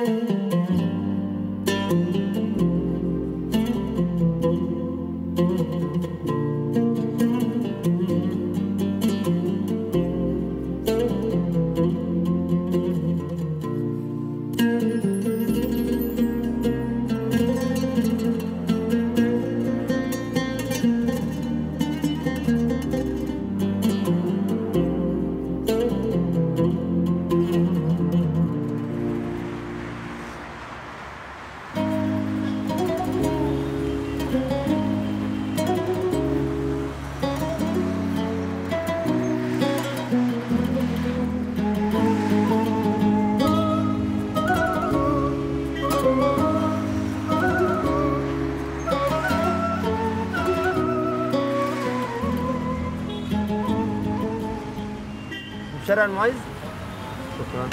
شارع المعز شكرا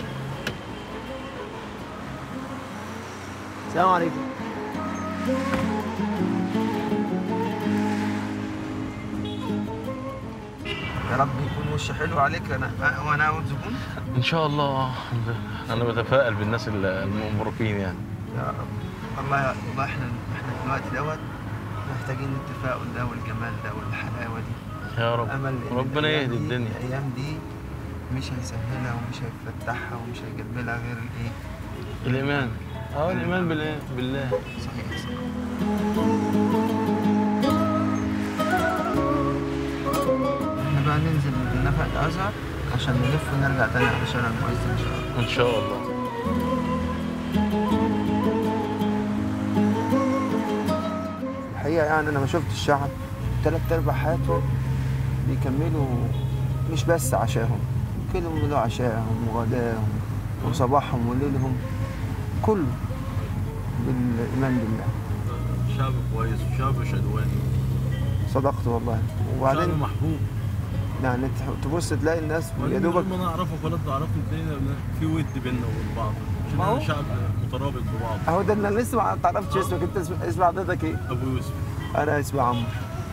السلام عليكم يا رب يكون وش حلو عليك انا وانا اول زبون ان شاء الله انا بتفائل بالناس المبروكين يعني يا رب والله والله احنا احنا في الوقت دوت محتاجين التفاؤل ده والجمال ده والحلاوه دي يا رب امل إن ربنا الأيام يهدي دي- الدنيا الايام دي مش هيسهلها ومش هيفتحها ومش هيجيب لها غير الايه الايمان اه الايمان بالله بالله صحيح صحيح احنا بقى ننزل من نفق الازهر عشان نلف ونرجع تاني على شارع المعز ان شاء الله ان شاء الله الحقيقه يعني انا ما شفت الشعب ثلاث ارباع حياتهم بيكملوا مش بس عشاهم كلهم عشاهم وغداهم وصباحهم وليلهم كله بالايمان بالله شعب كويس وشعب شدواني صدقت والله شعب وبعدين محبوب يعني تح- تبص تلاقي الناس يا وبعدين دوبك ما نعرفه ولا تعرفه تلاقينا في ود بيننا وبين بعض عشان ما هو- احنا شعب مترابط ببعض اهو ده انا لسه ما تعرفتش اسمك انت اسم اسم حضرتك ايه؟ ابو يوسف انا اسمي عمرو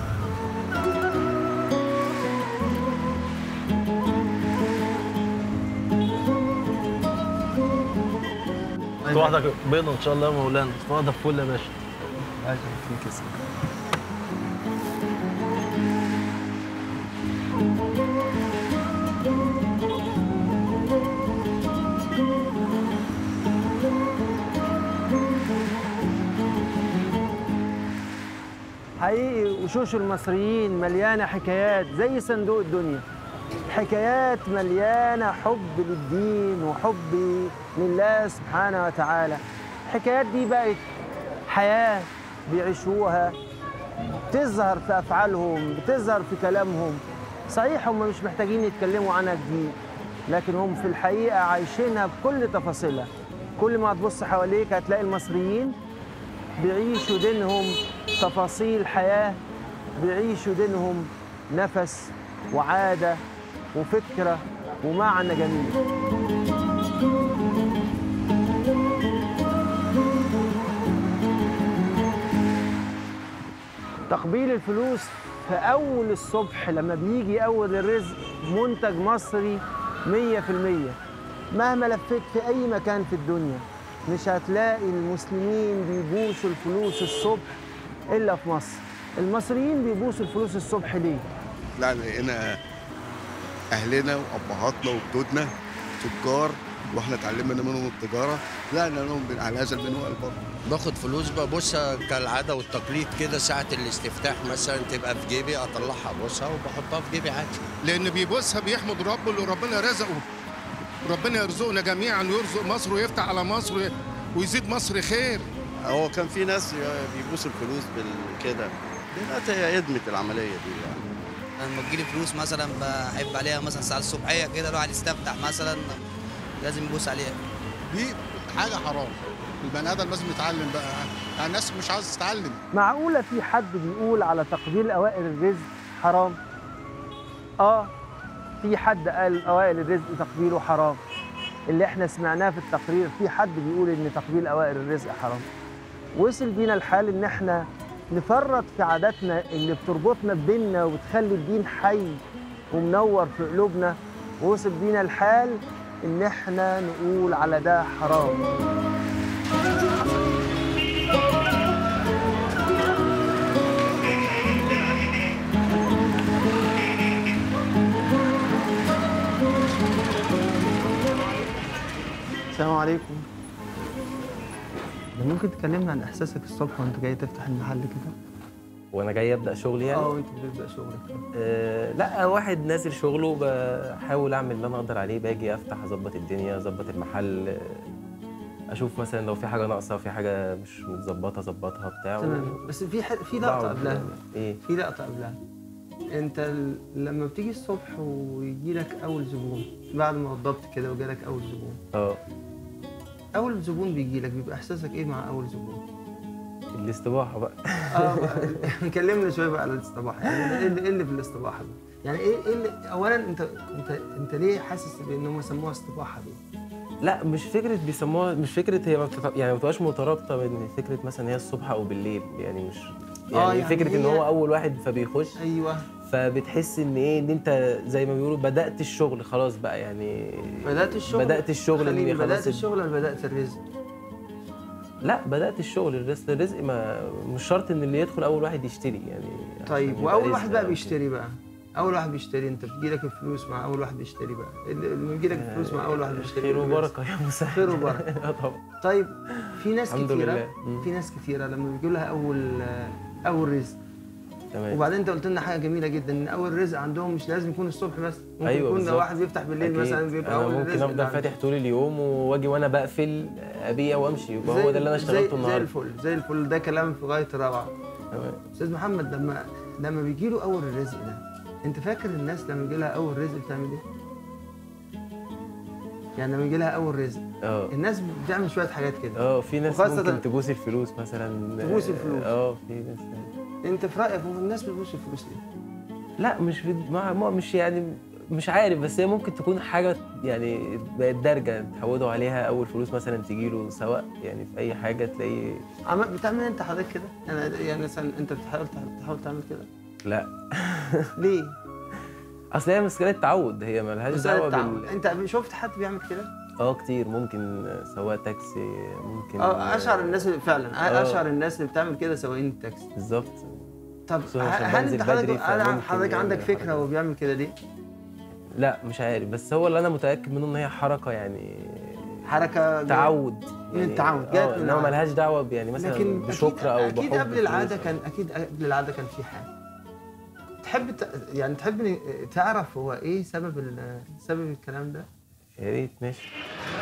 صباحك بيضة ان شاء الله يا مولانا صباحك فل يا باشا اهلا فيك يا سيدي حقيقي وشوش المصريين مليانة حكايات زي صندوق الدنيا حكايات مليانة حب للدين وحب لله سبحانه وتعالى الحكايات دي بقت حياة بيعيشوها بتظهر في أفعالهم بتظهر في كلامهم صحيح هم مش محتاجين يتكلموا عنها كتير لكن هم في الحقيقة عايشينها بكل تفاصيلها كل ما تبص حواليك هتلاقي المصريين بيعيشوا دينهم تفاصيل حياة بيعيشوا دينهم نفس وعادة وفكرة ومعنى جميل تقبيل الفلوس في أول الصبح لما بيجي أول الرزق منتج مصري مية في المية مهما لفيت في أي مكان في الدنيا مش هتلاقي المسلمين بيبوسوا الفلوس الصبح إلا في مصر المصريين بيبوسوا الفلوس الصبح ليه؟ لا لقينا اهلنا وابهاتنا وجدودنا تجار واحنا اتعلمنا منهم التجاره لا لانهم على هذا المنوال برضه باخد فلوس ببصها كالعاده والتقليد كده ساعه الاستفتاح مثلا تبقى في جيبي اطلعها ابصها وبحطها في جيبي عادي لان بيبوسها بيحمد ربه اللي ربنا رزقه ربنا يرزقنا جميعا ويرزق مصر ويفتح على مصر وي- ويزيد مصر خير هو كان في ناس بيبوسوا الفلوس بالكده دلوقتي هي ادمت العمليه دي يعني لما تجيلي فلوس مثلا بحب عليها مثلا الساعه الصبحيه كده الواحد يستفتح مثلا لازم يبوس عليها دي حاجه حرام البني ادم لازم يتعلم بقى يعني الناس مش عاوز تتعلم معقولة في حد بيقول على تقدير أوائل الرزق حرام؟ آه في حد قال أوائل الرزق تقديره حرام اللي احنا سمعناه في التقرير في حد بيقول إن تقدير أوائل الرزق حرام وصل بينا الحال إن احنا نفرط في عاداتنا اللي بتربطنا بديننا وبتخلي الدين حي ومنور في قلوبنا ووصل بينا الحال إن احنا نقول على ده حرام عليكم ممكن تكلمنا عن احساسك الصبح وانت جاي تفتح المحل كده وانا جاي ابدا شغل يعني اه وانت بتبدا شغلك آه لا واحد نازل شغله بحاول اعمل اللي انا اقدر عليه باجي افتح اظبط الدنيا اظبط المحل آه، اشوف مثلا لو في حاجه ناقصه في حاجه مش متظبطه اظبطها بتاع تمام بس في ح... في لقطه بقعد- قبلها ايه في لقطه قبلها انت ال- لما بتيجي الصبح ويجي لك اول زبون بعد ما وضبت كده وجالك اول زبون اه اول زبون بيجي لك بيبقى احساسك ايه مع اول زبون الاستباحه بقى اه بقى- كلمنا شويه بقى على الاستباحه يعني ايه اللي, إيه اللي في الاستباحه دي يعني ايه ايه اللي اولا انت انت انت ليه حاسس بان هم سموها استباحه دي لا مش فكره بيسموها مش فكره هي ما بتت... يعني ما بتبقاش مترابطه بين فكره مثلا هي الصبح او بالليل يعني مش يعني, آه، يعني فكره ان هي- هو اول واحد فبيخش ايوه فبتحس ان ايه ان انت زي ما بيقولوا بدات الشغل خلاص بقى يعني بدات الشغل بدات الشغل خليني اللي بدات خلاص الشغل ولا بدات الرزق لا بدات الشغل الرزق الرزق ما مش شرط ان اللي يدخل اول واحد يشتري يعني طيب عشان يبقى واول رزق واحد بقى أو بيشتري بقى اول واحد بيشتري انت بتجيلك الفلوس مع اول واحد بيشتري بقى اللي بيجيلك كده. الفلوس مع اول واحد بيشتري خير بالرزق. وبركه يا مسهل خير وبركه اه طبعا طيب في ناس الحمد كتيره لله. مم. في ناس كتيره لما بيجي لها اول اول رزق تمام وبعدين انت قلت لنا حاجه جميله جدا ان اول رزق عندهم مش لازم يكون الصبح بس ممكن أيوة يكون لو بالظبط. واحد بيفتح بالليل أكيد. مثلا بيبقى انا اول ممكن رزق افضل ده عنده. فاتح طول اليوم واجي وانا بقفل ابيع وامشي يبقى هو زي- ده اللي انا زي- اشتغلته زي النهارده الفل زي الفل ده كلام في غايه الروعه تمام استاذ محمد لما لما بيجي له اول الرزق ده انت فاكر الناس لما يجي لها اول رزق بتعمل ايه؟ يعني لما يجي لها اول رزق اه الناس بتعمل شويه حاجات كده اه في ناس وخاصة- ممكن تبوس الفلوس مثلا تبوس الفلوس. اه في ناس انت في رايك هو الناس بتبوس الفلوس ليه؟ لا مش في ما ما- مش يعني مش عارف بس هي ممكن تكون حاجه يعني بقت دارجه اتعودوا عليها اول فلوس مثلا تجي له سواء يعني في اي حاجه تلاقيه عم بتعمل انت حضرتك كده؟ يعني يعني مثلا انت بتحاول بتحاول تعمل كده؟ لا ليه؟ اصل هي مسألة تعود هي مالهاش مسألة دعوه تعود. بال انت شفت حد بيعمل كده؟ اه كتير ممكن سواق تاكسي ممكن اه اشهر الناس اللي فعلا آه. اشهر الناس اللي بتعمل كده سواقين التاكسي بالظبط طب خصوصاً عشان هل بنزل انت حضرتك بدري هل فممكن حضرتك يعمل عندك فكره الحركة هو بيعمل كده ليه؟ لا مش عارف بس هو اللي انا متاكد منه ان هي حركه يعني حركه تعود من يعني التعود، جت اه من انما العود. ملهاش دعوه ب- يعني مثلا لكن بشكر او اكيد بحب قبل العاده فلوس. كان اكيد قبل العاده كان في حاجه تحب ت... يعني تحب تعرف هو ايه سبب ال... سبب الكلام ده؟ يا ريت ماشي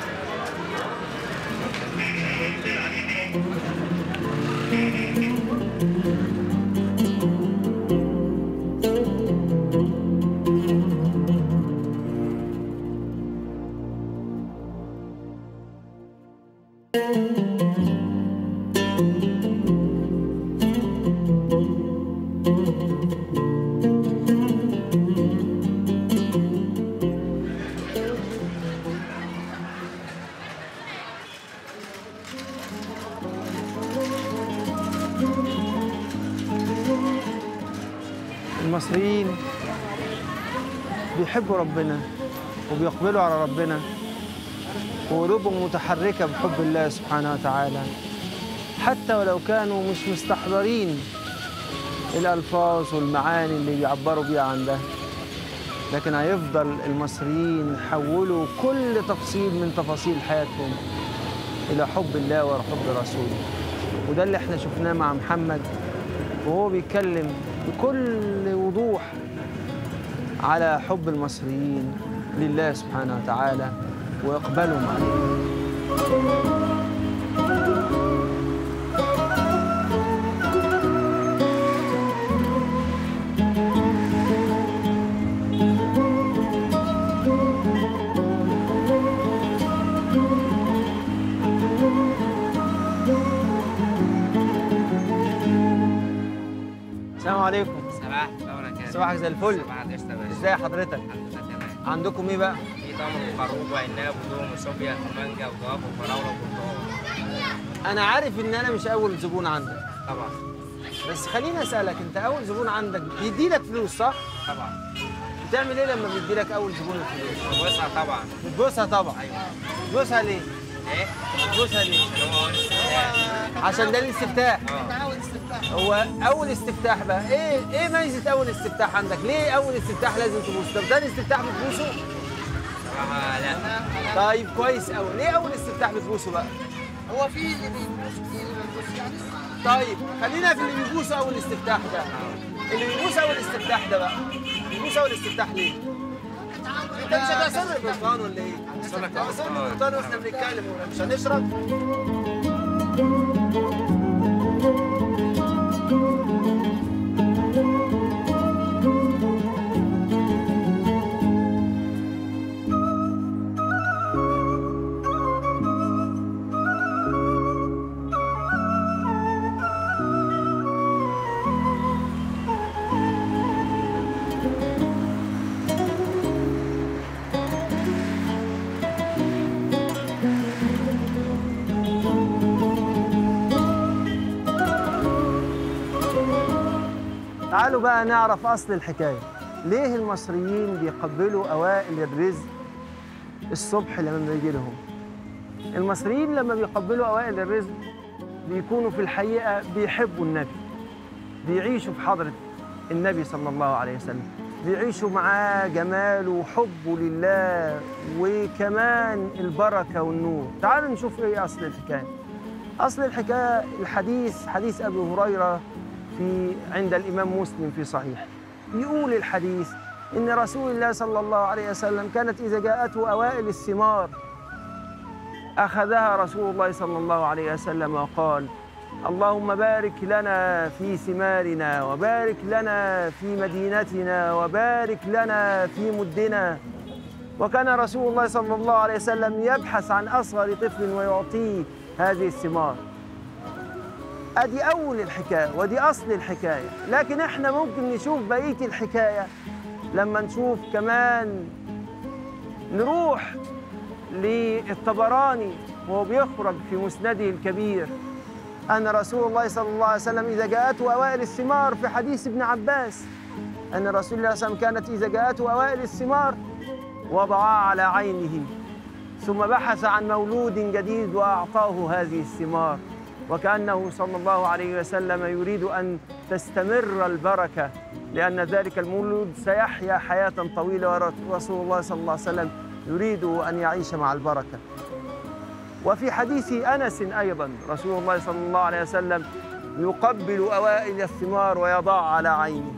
المصريين بيحبوا ربنا وبيقبلوا على ربنا وقلوبهم متحركة بحب الله سبحانه وتعالى حتى ولو كانوا مش مستحضرين الألفاظ والمعاني اللي بيعبروا بيها عن ده لكن هيفضل المصريين يحولوا كل تفصيل من تفاصيل حياتهم إلى حب الله وحب رسوله وده اللي احنا شفناه مع محمد وهو بيتكلم بكل وضوح على حب المصريين لله سبحانه وتعالى وإقبالهم عليه السلام عليكم صباح الخير صباحك زي الفل صباح القشطة يا باشا ازاي حضرتك الحمد لله تمام عندكم ايه بقى في تمر وخروب وعناب ودوم وصوبيا ومانجا وجوافة وفراولة وبرتقال انا عارف ان انا مش اول زبون عندك طبعا بس خليني اسالك انت اول زبون عندك بيدي لك فلوس صح طبعا بتعمل ايه لما بيدي لك اول زبون الفلوس وبوسها طبعا بتبوسها طبعا ايوه بتبوسها ليه ايه بتبوسها ليه اللي هو الاستفتاح عشان ده الاستفتاح اه هو اول استفتاح بقى ايه ايه ميزه اول استفتاح عندك ليه اول استفتاح لازم تبوس طب ده الاستفتاح بتبوسه بصراحة لا طيب كويس قوي ليه اول استفتاح بتبوسه بقى هو في اللي بيبوس كتير بيبوس يعني طيب خلينا في اللي بيبوس اول استفتاح ده اللي بيبوس اول استفتاح ده بقى بيبوس اول استفتاح ليه انت مش هتعصر البرتقال ولا ايه؟ تعصر البرتقال واحنا بنتكلم مش هنشرب تعالوا بقى نعرف أصل الحكاية ليه المصريين بيقبلوا أوائل الرزق الصبح لما بيجي لهم المصريين لما بيقبلوا أوائل الرزق بيكونوا في الحقيقة بيحبوا النبي بيعيشوا في حضرة النبي صلى الله عليه وسلم بيعيشوا معاه جماله وحبه لله وكمان البركة والنور تعالوا نشوف إيه أصل الحكاية أصل الحكاية الحديث حديث أبي هريرة في عند الإمام مسلم في صحيح يقول الحديث إن رسول الله صلى الله عليه وسلم كانت إذا جاءته أوائل الثمار أخذها رسول الله صلى الله عليه وسلم وقال اللهم بارك لنا في ثمارنا وبارك لنا في مدينتنا وبارك لنا في مدنا وكان رسول الله صلى الله عليه وسلم يبحث عن أصغر طفل ويعطيه هذه الثمار ادي اول الحكايه ودي اصل الحكايه لكن احنا ممكن نشوف بقيه الحكايه لما نشوف كمان نروح للطبراني وهو بيخرج في مسنده الكبير ان رسول الله صلى الله عليه وسلم اذا جاءته اوائل الثمار في حديث ابن عباس ان رسول الله صلى الله عليه وسلم كانت اذا جاءته اوائل الثمار وضعها على عينه ثم بحث عن مولود جديد واعطاه هذه الثمار وكأنه صلى الله عليه وسلم يريد أن تستمر البركة لأن ذلك المولود سيحيا حياة طويلة ورسول الله صلى الله عليه وسلم يريد أن يعيش مع البركة وفي حديث أنس أيضا رسول الله صلى الله عليه وسلم يقبل أوائل الثمار ويضع على عينه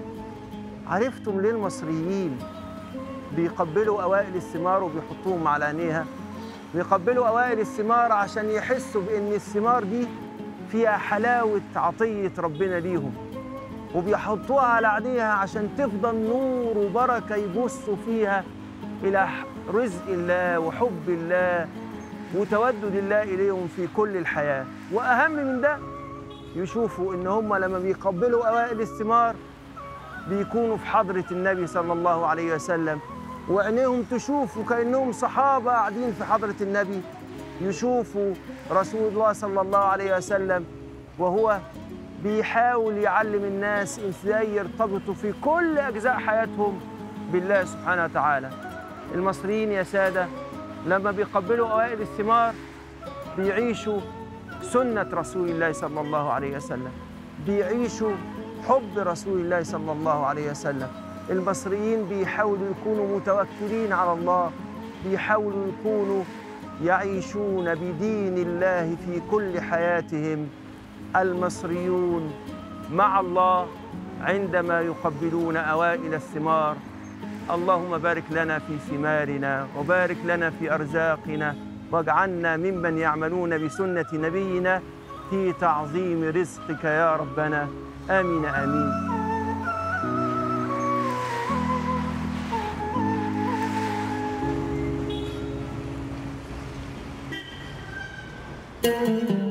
عرفتم ليه المصريين بيقبلوا أوائل الثمار وبيحطوهم على عينيها بيقبلوا أوائل الثمار عشان يحسوا بأن الثمار دي فيها حلاوة عطية ربنا ليهم وبيحطوها على عينيها عشان تفضل نور وبركة يبصوا فيها إلى رزق الله وحب الله وتودد الله إليهم في كل الحياة وأهم من ده يشوفوا إن هم لما بيقبلوا أوائل الثمار بيكونوا في حضرة النبي صلى الله عليه وسلم وعينيهم تشوف وكأنهم صحابة قاعدين في حضرة النبي يشوفوا رسول الله صلى الله عليه وسلم وهو بيحاول يعلم الناس ازاي يرتبطوا في كل أجزاء حياتهم بالله سبحانه وتعالى المصريين يا سادة لما بيقبلوا أوائل الثمار بيعيشوا سنة رسول الله صلى الله عليه وسلم بيعيشوا حب رسول الله صلى الله عليه وسلم المصريين بيحاولوا يكونوا متوكلين على الله بيحاولوا يكونوا يعيشون بدين الله في كل حياتهم المصريون مع الله عندما يقبلون أوائل الثمار اللهم بارك لنا في ثمارنا وبارك لنا في أرزاقنا واجعلنا ممن يعملون بسنة نبينا في تعظيم رزقك يا ربنا آمين آمين thank you